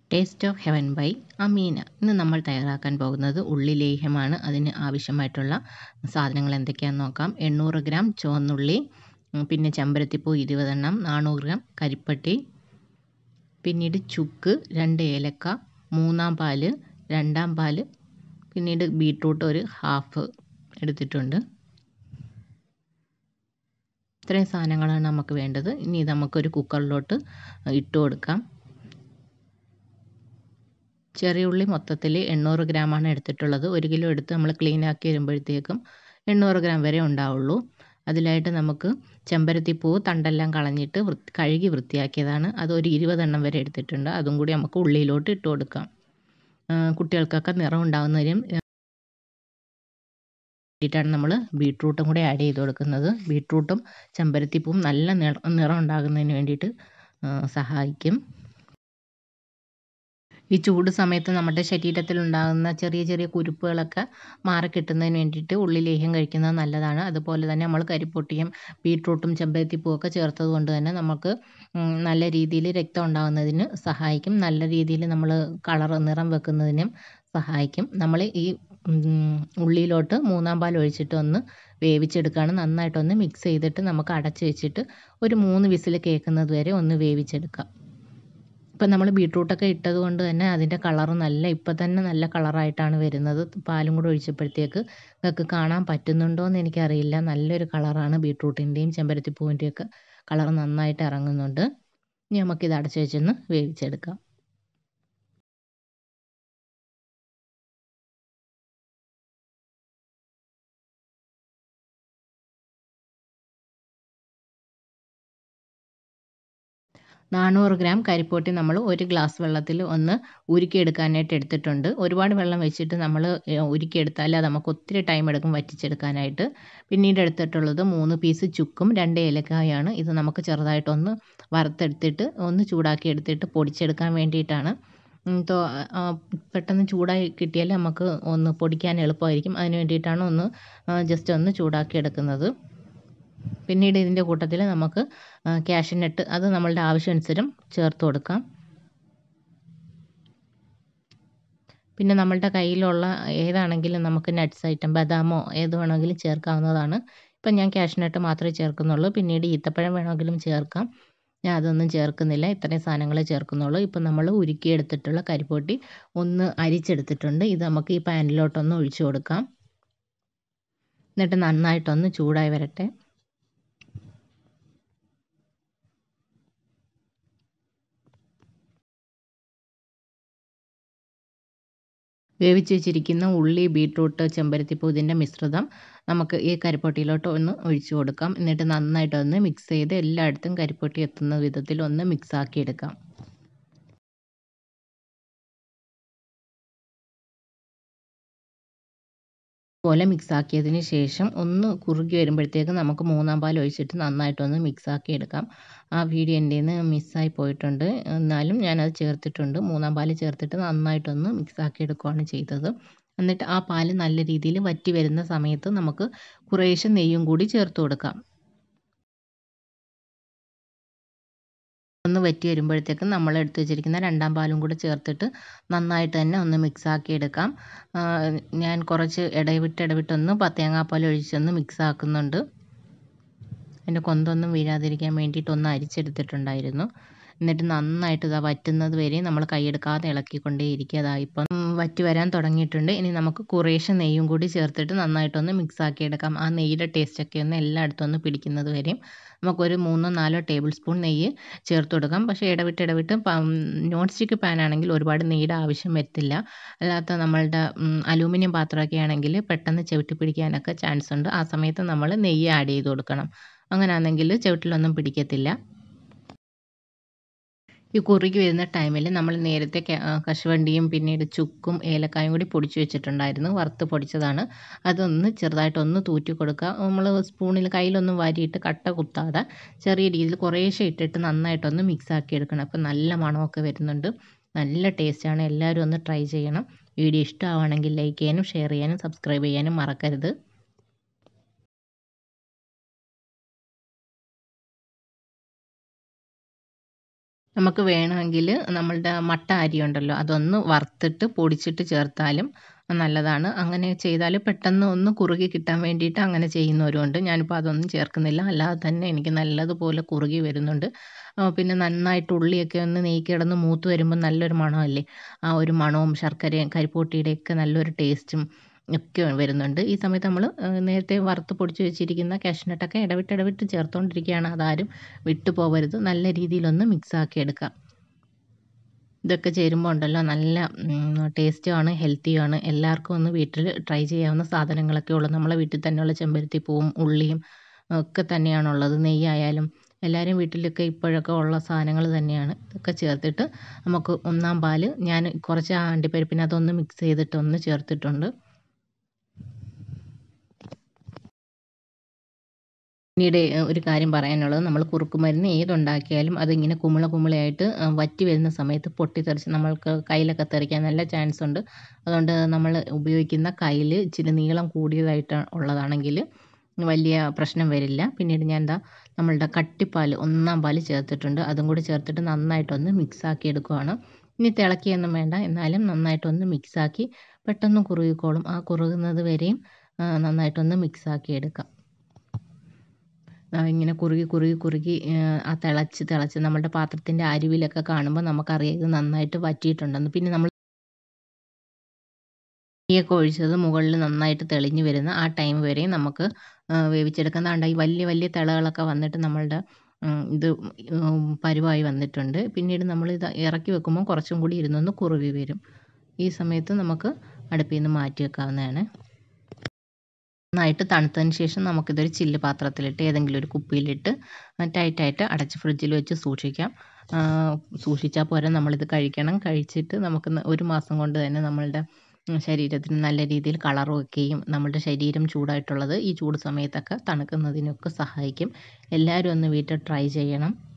taste of heaven by Ameena ഇന്ന് നമ്മൾ തയ്യാറാക്കാൻ പോകുന്നത് ഉള്ളി ലേഹ്യമാണ് അതിന് ആവശ്യമായിട്ടുള്ള സാധനങ്ങൾ എന്തൊക്കെയാണെന്ന് നോക്കാം എണ്ണൂറ് ഗ്രാം ചുവന്നുള്ളി ഉം, പിന്നെ ചെമ്പരത്തിപ്പൂ ഇരുപതെണ്ണം നാനൂറ് ഗ്രാം കരിപ്പട്ടി പിന്നീട് ചുക്ക് രണ്ട് ഏലക്ക മൂന്നാം പാല് രണ്ടാം പാല് പിന്നീട് ബീട്രൂട്ട് ഒരു ഹാഫ് എടുത്തിട്ടുണ്ട് ഇത്രയും സാധനങ്ങളാണ് നമുക്ക് വേണ്ടത് ഇനി ഇത് നമുക്കൊരു കുക്കറിലോട്ട് ഇട്ട് കൊടുക്കാം ചെറിയ ഉള്ളി മൊത്തത്തിൽ എണ്ണൂറ് ഗ്രാമാണ് എടുത്തിട്ടുള്ളത് ഒരു കിലോ എടുത്ത് നമ്മൾ ക്ലീൻ ആക്കി വരുമ്പോഴത്തേക്കും എണ്ണൂറ് ഗ്രാം വരെ ഉണ്ടാവുള്ളൂ അതിലായിട്ട് നമുക്ക് ചെമ്പരത്തിപ്പൂ തണ്ടെല്ലാം കളഞ്ഞിട്ട് വൃത്തി കഴുകി വൃത്തിയാക്കിയതാണ് അത് ഒരു ഇരുപതെണ്ണം വരെ എടുത്തിട്ടുണ്ട് അതും കൂടി നമുക്ക് ഉള്ളിയിലോട്ട് ഇട്ട് കൊടുക്കാം ആ, കുട്ടികൾക്കൊക്കെ നിറം ഉണ്ടാകുന്നതിനും വേണ്ടിയിട്ടാണ് നമ്മൾ ബീട്രൂട്ടും കൂടി ആഡ് ചെയ്ത് കൊടുക്കുന്നത് ബീട്രൂട്ടും ചെമ്പരത്തിപ്പൂവും നല്ല നിറ നിറം ഉണ്ടാകുന്നതിന് വേണ്ടിയിട്ട് ആ, സഹായിക്കും ഈ ചൂട് സമയത്ത് നമ്മുടെ ശരീരത്തിൽ ഉണ്ടാകുന്ന ചെറിയ ചെറിയ കുരുപ്പുകളൊക്കെ മാറി കിട്ടുന്നതിന് വേണ്ടിയിട്ട് ഉള്ളി ലേഹ്യം കഴിക്കുന്നത് നല്ലതാണ് അതുപോലെ തന്നെ നമ്മൾ കരിപ്പൊട്ടിയും ബീട്രൂട്ടും ചെമ്പരത്തിപ്പൂ ഒക്കെ ചേർത്തത് കൊണ്ട് തന്നെ നമുക്ക് ഉം, നല്ല രീതിയിൽ രക്തം ഉണ്ടാകുന്നതിന് സഹായിക്കും നല്ല രീതിയിൽ നമ്മൾ കളർ നിറം വെക്കുന്നതിനും സഹായിക്കും നമ്മൾ ഈ ഉം, ഉള്ളിയിലോട്ട് മൂന്നാം പാൽ ഒഴിച്ചിട്ട് ഒന്ന് വേവിച്ചെടുക്കുകയാണ് നന്നായിട്ടൊന്ന് മിക്സ് ചെയ്തിട്ട് നമുക്ക് അടച്ച് വെച്ചിട്ട് ഒരു മൂന്ന് വിസിൽ കേൾക്കുന്നത് വരെ ഒന്ന് വേവിച്ചെടുക്കാം ഇപ്പം നമ്മൾ ബീട്രൂട്ടൊക്കെ ഇട്ടത് കൊണ്ട് തന്നെ അതിൻ്റെ കളറ് നല്ല ഇപ്പം തന്നെ നല്ല കളറായിട്ടാണ് വരുന്നത് പാലും കൂടെ ഒഴിച്ചപ്പോഴത്തേക്ക് നിങ്ങൾക്ക് കാണാൻ പറ്റുന്നുണ്ടോ എന്ന് എനിക്കറിയില്ല നല്ലൊരു കളറാണ് ബീട്രൂട്ടിൻ്റെയും ചെമ്പരത്തിപ്പൂവിൻ്റെയും ഒക്കെ കളർ നന്നായിട്ട് ഇറങ്ങുന്നുണ്ട് ഇനി നമുക്കിത് അടച്ച് വെച്ചൊന്ന് വേവിച്ചെടുക്കാം നാനൂറ് ഗ്രാം കരിപ്പോട്ടി നമ്മൾ ഒരു ഗ്ലാസ് വെള്ളത്തിൽ ഒന്ന് ഉരുക്കിയെടുക്കാനായിട്ട് എടുത്തിട്ടുണ്ട് ഒരുപാട് വെള്ളം വെച്ചിട്ട് നമ്മൾ ഉരുക്കിയെടുത്താൽ അത് നമുക്ക് ഒത്തിരി ടൈം എടുക്കും വറ്റിച്ചെടുക്കാനായിട്ട് പിന്നീട് എടുത്തിട്ടുള്ളത് മൂന്ന് പീസ് ചുക്കും രണ്ട് ഏലക്കായാണ് ഇത് നമുക്ക് ചെറുതായിട്ടൊന്ന് വറുത്തെടുത്തിട്ട് ഒന്ന് ചൂടാക്കി എടുത്തിട്ട് പൊടിച്ചെടുക്കാൻ വേണ്ടിയിട്ടാണ് ഉം, തോ ആ, പെട്ടെന്ന് ചൂടായി കിട്ടിയാൽ നമുക്ക് ഒന്ന് പൊടിക്കാൻ എളുപ്പമായിരിക്കും അതിന് വേണ്ടിയിട്ടാണ് ഒന്ന് ജസ്റ്റ് ഒന്ന് ചൂടാക്കി എടുക്കുന്നത് പിന്നീട് ഇതിൻ്റെ കൂട്ടത്തിൽ നമുക്ക് ക്യാഷ്നട്ട് അത് നമ്മളുടെ ആവശ്യാനുസരം ചേർത്ത് കൊടുക്കാം പിന്നെ നമ്മളുടെ കയ്യിലുള്ള ഏതാണെങ്കിലും നമുക്ക് നട്ട്സ് ഐറ്റം ബദാമോ ഏത് വേണമെങ്കിലും ചേർക്കാവുന്നതാണ് ഇപ്പം ഞാൻ ക്യാഷ്നട്ട് മാത്രമേ ചേർക്കുന്നുള്ളൂ പിന്നീട് ഈത്തപ്പഴം വേണമെങ്കിലും ചേർക്കാം ഞാൻ അതൊന്നും ചേർക്കുന്നില്ല ഇത്രയും സാധനങ്ങളെ ചേർക്കുന്നുള്ളൂ ഇപ്പം നമ്മൾ ഉരുക്കിയെടുത്തിട്ടുള്ള കരിപ്പൊട്ടി ഒന്ന് അരിച്ചെടുത്തിട്ടുണ്ട് ഇത് നമുക്ക് ഈ പാനിലോട്ടൊന്ന് ഒഴിച്ചു കൊടുക്കാം എന്നിട്ട് നന്നായിട്ടൊന്ന് ചൂടായി വരട്ടെ വേവിച്ച് വെച്ചിരിക്കുന്ന ഉള്ളി ബീട്രൂട്ട് ചെമ്പരത്തിപ്പൂ ഇതിൻ്റെ മിശ്രിതം നമുക്ക് ഈ കരിപ്പൊട്ടിയിലോട്ട് ഒന്ന് ഒഴിച്ചു കൊടുക്കാം എന്നിട്ട് നന്നായിട്ടൊന്ന് മിക്സ് ചെയ്ത് എല്ലായിടത്തും കരിപ്പൊട്ടി എത്തുന്ന വിധത്തിൽ ഒന്ന് മിക്സ് ആക്കി എടുക്കാം പോലെ മിക്സ് ആക്കിയതിന് ശേഷം ഒന്ന് കുറുകി വരുമ്പോഴത്തേക്ക് നമുക്ക് മൂന്നാം പാൽ ഒഴിച്ചിട്ട് നന്നായിട്ടൊന്ന് മിക്സ് ആക്കി എടുക്കാം ആ വീഡിയോ എൻ്റെ നിന്ന് മിസ്സായി പോയിട്ടുണ്ട് എന്നാലും ഞാനത് ചേർത്തിട്ടുണ്ട് മൂന്നാം പാൽ ചേർത്തിട്ട് നന്നായിട്ടൊന്ന് മിക്സ് ആക്കി എടുക്കുകയാണ് ചെയ്തത് എന്നിട്ട് ആ പാല് നല്ല രീതിയിൽ വറ്റി വരുന്ന സമയത്ത് നമുക്ക് കുറേശ്ശെ നെയ്യും കൂടി ചേർത്ത് കൊടുക്കാം ഒന്ന് വറ്റി വരുമ്പോഴത്തേക്കും നമ്മൾ എടുത്ത് വെച്ചിരിക്കുന്ന രണ്ടാം പാലും കൂടെ ചേർത്തിട്ട് നന്നായിട്ട് തന്നെ ഒന്ന് മിക്സ് ആക്കി എടുക്കാം ആ, ഞാൻ കുറച്ച് ഇടവിട്ട് ഇടവിട്ടൊന്ന് തേങ്ങാപ്പാൽ ഒഴിച്ചൊന്ന് മിക്സ് ആക്കുന്നുണ്ട് അതിൻ്റെ കൊന്തൊന്നും വീഴാതിരിക്കാൻ വേണ്ടിയിട്ട് ഒന്ന് അരിച്ചെടുത്തിട്ടുണ്ടായിരുന്നു എന്നിട്ട് നന്നായിട്ട് ഇതാ വറ്റുന്നത് വരെ നമ്മൾ കൈയെടുക്കാതെ ഇളക്കിക്കൊണ്ടേ ഇരിക്കുക അതാ ഇപ്പം ഉം, വറ്റി വരാൻ തുടങ്ങിയിട്ടുണ്ട് ഇനി നമുക്ക് കുറേശ്ശെ നെയ്യും കൂടി ചേർത്തിട്ട് നന്നായിട്ടൊന്ന് മിക്സ് ആക്കി എടുക്കാം ആ നെയ്യുടെ ടേസ്റ്റൊക്കെ ഒന്ന് എല്ലായിടത്തും ഒന്ന് പിടിക്കുന്നത് വരെയും നമുക്കൊരു മൂന്നോ നാലോ ടേബിൾ സ്പൂൺ നെയ്യ് ചേർത്ത് കൊടുക്കാം പക്ഷേ ഇടവിട്ട് ഇടവിട്ട് നോൺ സ്റ്റിക്ക് പാൻ ആണെങ്കിൽ ഒരുപാട് നെയ്യുടെ ആവശ്യം വരത്തില്ല അല്ലാത്ത നമ്മളുടെ അലൂമിനിയം പാത്രമൊക്കെ ആണെങ്കിൽ പെട്ടെന്ന് ചവിട്ടി പിടിക്കാനൊക്കെ ചാൻസ് ഉണ്ട് ആ സമയത്ത് നമ്മൾ നെയ്യ് ആഡ് ചെയ്ത് കൊടുക്കണം അങ്ങനെയാണെങ്കിൽ ചവിട്ടിലൊന്നും പിടിക്കത്തില്ല ഈ കുറുകി വരുന്ന ടൈമിൽ നമ്മൾ നേരത്തെ ക- ആ, കശുവണ്ടിയും പിന്നീട് ചുക്കും ഏലക്കായും കൂടി പൊടിച്ച് വെച്ചിട്ടുണ്ടായിരുന്നു വറുത്ത് പൊടിച്ചതാണ് അതൊന്ന് ചെറുതായിട്ടൊന്ന് തൂറ്റി കൊടുക്കുക നമ്മൾ സ്പൂണിൽ കയ്യിലൊന്നും വാരിയിട്ട് കട്ട കുത്താതെ ചെറിയ രീതിയിൽ കുറേശ്ശെ ഇട്ടിട്ട് നന്നായിട്ടൊന്ന് മിക്സ് ആക്കി എടുക്കണം അപ്പോൾ നല്ല മണമൊക്കെ വരുന്നുണ്ട് നല്ല ടേസ്റ്റാണ് എല്ലാവരും ഒന്ന് ട്രൈ ചെയ്യണം വീഡിയോ ഇഷ്ടമാണെങ്കിൽ ലൈക്ക് ചെയ്യാനും ഷെയർ ചെയ്യാനും സബ്സ്ക്രൈബ് ചെയ്യാനും മറക്കരുത് നമുക്ക് വേണമെങ്കിൽ നമ്മളുടെ മട്ട അരി ഉണ്ടല്ലോ അതൊന്ന് വറുത്തിട്ട് പൊടിച്ചിട്ട് ചേർത്താലും നല്ലതാണ് അങ്ങനെ ചെയ്താൽ പെട്ടെന്ന് ഒന്ന് കുറുകി കിട്ടാൻ വേണ്ടിയിട്ട് അങ്ങനെ ചെയ്യുന്നവരുമുണ്ട് ഞാനിപ്പോൾ അതൊന്നും ചേർക്കുന്നില്ല അല്ലാതെ തന്നെ എനിക്ക് നല്ലതുപോലെ കുറുകി വരുന്നുണ്ട് പിന്നെ നന്നായിട്ട് ഉള്ളിയൊക്കെ ഒന്ന് നെയ്യ് കിടന്ന് മൂത്ത് വരുമ്പോൾ നല്ലൊരു മണമല്ലേ ആ ഒരു മണവും ശർക്കരയും കരിപ്പോട്ടിയുടെയൊക്കെ നല്ലൊരു ടേസ്റ്റും ഒക്കെ വരുന്നുണ്ട് ഈ സമയത്ത് നമ്മൾ നേരത്തെ വറുത്ത് പൊടിച്ച് വെച്ചിരിക്കുന്ന കാഷ്നട്ടൊക്കെ ഇടവിട്ട് ഇടവിട്ട് ചേർത്തുകൊണ്ടിരിക്കുകയാണ് അതാരും വിട്ടു പോകരുത് നല്ല രീതിയിലൊന്ന് മിക്സാക്കി എടുക്കാം ഇതൊക്കെ ചേരുമ്പോൾ ഉണ്ടല്ലോ നല്ല ടേസ്റ്റുമാണ് ഹെൽത്തിയുമാണ് എല്ലാവർക്കും ഒന്ന് വീട്ടിൽ ട്രൈ ചെയ്യാവുന്ന സാധനങ്ങളൊക്കെ ഉള്ളൂ നമ്മളെ വീട്ടിൽ തന്നെയുള്ള ചെമ്പരത്തി പൂവും ഉള്ളിയും ഒക്കെ തന്നെയാണുള്ളത് നെയ്യായാലും എല്ലാവരും വീട്ടിലൊക്കെ ഇപ്പോഴൊക്കെ ഉള്ള സാധനങ്ങൾ തന്നെയാണ് ഇതൊക്കെ ചേർത്തിട്ട് നമുക്ക് ഒന്നാം പാല് ഞാൻ കുറച്ച് അണ്ടിപ്പരിപ്പിനകത്തൊന്ന് മിക്സ് ചെയ്തിട്ട് ഒന്ന് ചേർത്തിട്ടുണ്ട് പിന്നീട് ഒരു കാര്യം പറയാനുള്ളത് നമ്മൾ കുറുക്കുമരുന്ന് ഏതുണ്ടാക്കിയാലും അതിങ്ങനെ കുമിള കുമിളയായിട്ട് വറ്റി വരുന്ന സമയത്ത് പൊട്ടിത്തെറിച്ച് നമ്മൾക്ക് കയ്യിലൊക്കെ തെറിക്കാൻ നല്ല ചാൻസ് ഉണ്ട് അതുകൊണ്ട് നമ്മൾ ഉപയോഗിക്കുന്ന കയ്യിൽ ഇച്ചിരി നീളം കൂടിയതായിട്ട് ഉള്ളതാണെങ്കിൽ വലിയ പ്രശ്നം വരില്ല പിന്നീട് ഞാൻ എന്താ നമ്മളുടെ കട്ടിപ്പാൽ ഒന്നാം പാൽ ചേർത്തിട്ടുണ്ട് അതും കൂടി ചേർത്തിട്ട് നന്നായിട്ടൊന്ന് മിക്സാക്കി എടുക്കുവാണ് ഇനി തിളക്കിയൊന്നും വേണ്ട എന്നാലും നന്നായിട്ടൊന്ന് മിക്സാക്കി പെട്ടെന്ന് കുറുകിക്കോളും ആ കുറുകുന്നത് വരെയും നന്നായിട്ടൊന്ന് മിക്സാക്കി എടുക്കാം ഇങ്ങനെ കുറുകി കുറുകി കുറുകി ആ തിളച്ച് തിളച്ച് നമ്മുടെ പാത്രത്തിൻ്റെ അരിവിലൊക്കെ കാണുമ്പോൾ നമുക്കറിയാം ഇത് നന്നായിട്ട് വറ്റിയിട്ടുണ്ടെന്ന് പിന്നെ നമ്മൾ നെയ്യൊക്കെ ഒഴിച്ചത് മുകളിൽ നന്നായിട്ട് തെളിഞ്ഞ് വരുന്ന ആ ടൈം വരെയും നമുക്ക് വേവിച്ചെടുക്കാം ദാണ്ട ഈ വലിയ വലിയ തിളകളൊക്കെ വന്നിട്ട് നമ്മളുടെ ഇത് പരുവായി വന്നിട്ടുണ്ട് പിന്നീട് നമ്മൾ ഇത് ഇറക്കി വെക്കുമ്പോൾ കുറച്ചും കൂടി ഇരുന്നൊന്ന് കുറുകി വരും ഈ സമയത്ത് നമുക്ക് അടുപ്പിൽ നിന്ന് മാറ്റി വെക്കാവുന്നതാണ് നന്നായിട്ട് തണുത്തതിന് ശേഷം നമുക്കിതൊരു ചില്ല് പാത്രത്തിലിട്ട് ഏതെങ്കിലും ഒരു കുപ്പിയിലിട്ട് ടൈറ്റായിട്ട് അടച്ച് ഫ്രിഡ്ജിൽ വെച്ച് സൂക്ഷിക്കാം സൂക്ഷിച്ചാൽ പോരാ നമ്മളിത് കഴിക്കണം കഴിച്ചിട്ട് നമുക്ക് ഒരു മാസം കൊണ്ട് തന്നെ നമ്മളുടെ ശരീരത്തിന് നല്ല രീതിയിൽ കളർ വെക്കുകയും നമ്മുടെ ശരീരം ചൂടായിട്ടുള്ളത് ഈ ചൂട് സമയത്തൊക്കെ തണുക്കുന്നതിനൊക്കെ സഹായിക്കും എല്ലാവരും ഒന്ന് വീട്ടിൽ ട്രൈ ചെയ്യണം